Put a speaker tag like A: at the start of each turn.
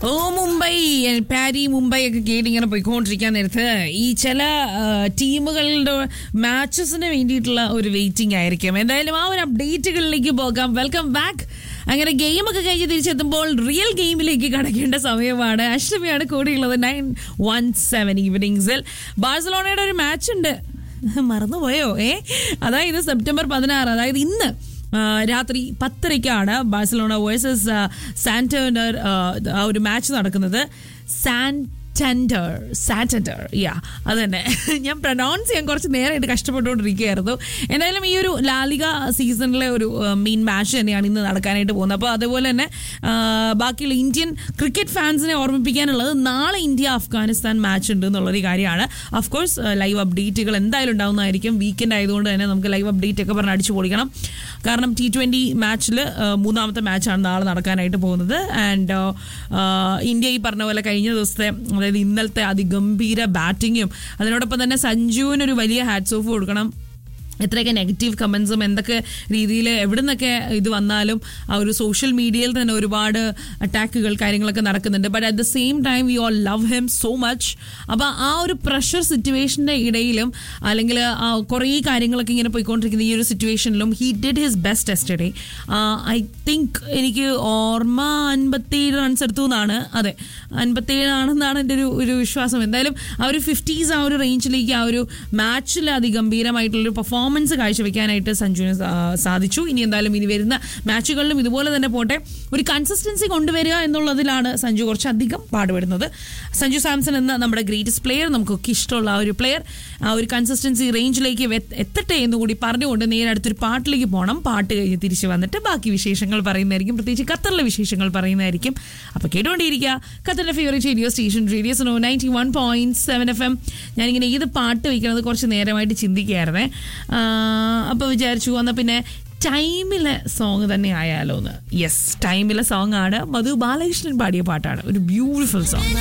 A: ഓ മുംബൈ പാരി മുംബൈ ഒക്കെ കേട്ട് ഇങ്ങനെ പോയിക്കൊണ്ടിരിക്കാൻ നേരത്ത് ഈ ചില ആ, ടീമുകളുടെ മാച്ചസിന് വേണ്ടിയിട്ടുള്ള ഒരു വെയിറ്റിംഗ് ആയിരിക്കും എന്തായാലും ആ ഒരു അപ്ഡേറ്റുകളിലേക്ക് പോകാം വെൽക്കം ബാക്ക് അങ്ങനെ ഗെയിം ഒക്കെ കഴിഞ്ഞ് തിരിച്ചെത്തുമ്പോൾ റിയൽ ഗെയിമിലേക്ക് കടക്കേണ്ട സമയമാണ് അഷ്ടമിയാണ് കൂടിയുള്ളത് നയൻ വൺ സെവൻ ഈവനിങ്സിൽ ബാഴ്സലോണയുടെ ഒരു മാച്ച് ഉണ്ട് മറന്നുപോയോ ഏ അതായത് സെപ്റ്റംബർ പതിനാറ് അതായത് ഇന്ന് ആ, രാത്രി പത്തരയ്ക്കാണ് ബാഴ്സലോണ വേഴ്സസ് സാന്റേണ്ടർ ആ ഒരു മാച്ച് നടക്കുന്നത് സാന്റൻഡർ സാന്റൻഡർ യാ അത് തന്നെ ഞാൻ പ്രൊനൗൺസ് ചെയ്യാൻ കുറച്ച് നേരമായിട്ട് കഷ്ടപ്പെട്ടുകൊണ്ടിരിക്കുകയായിരുന്നു എന്തായാലും ഈ ഒരു ലാലിക സീസണിലെ ഒരു മെയിൻ മാച്ച് തന്നെയാണ് ഇന്ന് നടക്കാനായിട്ട് പോകുന്നത് അപ്പോൾ അതുപോലെ തന്നെ ആ, ബാക്കിയുള്ള ഇന്ത്യൻ ക്രിക്കറ്റ് ഫാൻസിനെ ഓർമ്മിപ്പിക്കാനുള്ളത് നാളെ ഇന്ത്യ അഫ്ഗാനിസ്ഥാൻ മാച്ച് ഉണ്ട് എന്നുള്ളൊരു കാര്യമാണ് അഫ്കോഴ്സ് ലൈവ് അപ്ഡേറ്റുകൾ എന്തായാലും ഉണ്ടാവുന്നതായിരിക്കും വീക്കെൻഡ് ആയതുകൊണ്ട് തന്നെ നമുക്ക് ലൈവ് അപ്ഡേറ്റ് ഒക്കെ പറഞ്ഞ് അടിച്ചു പൊളിക്കണം കാരണം ടി ട്വൻ്റി മാച്ചിൽ മൂന്നാമത്തെ മാച്ചാണ് നാളെ നടക്കാനായിട്ട് പോകുന്നത് ആൻഡ് ഇന്ത്യ ഈ പറഞ്ഞ പോലെ കഴിഞ്ഞ ദിവസത്തെ അതായത് ഇന്നലത്തെ അതിഗംഭീര ബാറ്റിങ്ങും അതിനോടൊപ്പം തന്നെ സഞ്ജുവിനൊരു വലിയ ഹാറ്റ്സ് ഓഫ് കൊടുക്കണം എത്രയൊക്കെ നെഗറ്റീവ് കമൻസും എന്തൊക്കെ രീതിയിൽ എവിടെ നിന്നൊക്കെ ഇത് വന്നാലും ആ ഒരു സോഷ്യൽ മീഡിയയിൽ തന്നെ ഒരുപാട് അറ്റാക്കുകൾ കാര്യങ്ങളൊക്കെ നടക്കുന്നുണ്ട് but at the same time we all love him so much അപ്പോൾ ആ ഒരു പ്രഷർ സിറ്റുവേഷൻ്റെ ഇടയിലും അല്ലെങ്കിൽ ആ കുറേ കാര്യങ്ങളൊക്കെ ഇങ്ങനെ പോയിക്കൊണ്ടിരിക്കുന്ന ഈ ഒരു സിറ്റുവേഷനിലും he did his best yesterday I think എനിക്ക് ഓർമ്മ അൻപത്തിയേഴ് റൺസ് എടുത്തു എന്നാണ് അതെ അൻപത്തിയേഴ് ആണെന്നാണ് എൻ്റെ ഒരു ഒരു വിശ്വാസം എന്തായാലും ആ ഒരു ഫിഫ്റ്റീസ് ആ ഒരു റേഞ്ചിലേക്ക് ആ ഒരു മാച്ചിൽ അതിഗംഭീരമായിട്ടുള്ളൊരു പെർഫോമൻസ് കാഴ്ചവെക്കാനായിട്ട് സഞ്ജുവിന് സാ- സാധിച്ചു ഇനി എന്തായാലും ഇനി വരുന്ന മാച്ചുകളിലും ഇതുപോലെ തന്നെ പോട്ടെ ഒരു കൺസിസ്റ്റൻസി കൊണ്ടുവരിക എന്നുള്ളതിലാണ് സഞ്ജു കുറച്ചധികം പാടുപെടുന്നത് സഞ്ജു സാംസൺ എന്ന നമ്മുടെ ഗ്രേറ്റസ്റ്റ് പ്ലെയർ നമുക്കൊക്കെ ഇഷ്ടമുള്ള ആ ഒരു പ്ലെയർ ആ ഒരു കൺസിസ്റ്റൻസി റേഞ്ചിലേക്ക് വെ- എത്തട്ടെ എന്ന് കൂടി പറഞ്ഞുകൊണ്ട് നേരെ അടുത്തൊരു പാട്ടിലേക്ക് പോകണം പാട്ട് കഴിഞ്ഞ് തിരിച്ച് വന്നിട്ട് ബാക്കി വിശേഷങ്ങൾ പറയുന്നതായിരിക്കും പ്രത്യേകിച്ച് ഖത്തറിലെ വിശേഷങ്ങൾ പറയുന്നതായിരിക്കും അപ്പോൾ കേട്ടുകൊണ്ടിരിക്കുക ഖത്തറിന്റെ favourite radio station radio Suno ninety one point seven F M ഞാനിങ്ങനെ ഏത് പാട്ട് വയ്ക്കണത് കുറച്ച് നേരമായിട്ട് ചിന്തിക്കുകയായിരുന്നേ അപ്പോൾ വിചാരിച്ചു എന്നാൽ പിന്നെ ടൈമിലെ സോങ് തന്നെ ആയാലോ എന്ന് യെസ് ടൈമിലെ സോങ് ആണ് മധു ബാലകൃഷ്ണൻ പാടിയ പാട്ടാണ് ഒരു ബ്യൂട്ടിഫുൾ സോങ്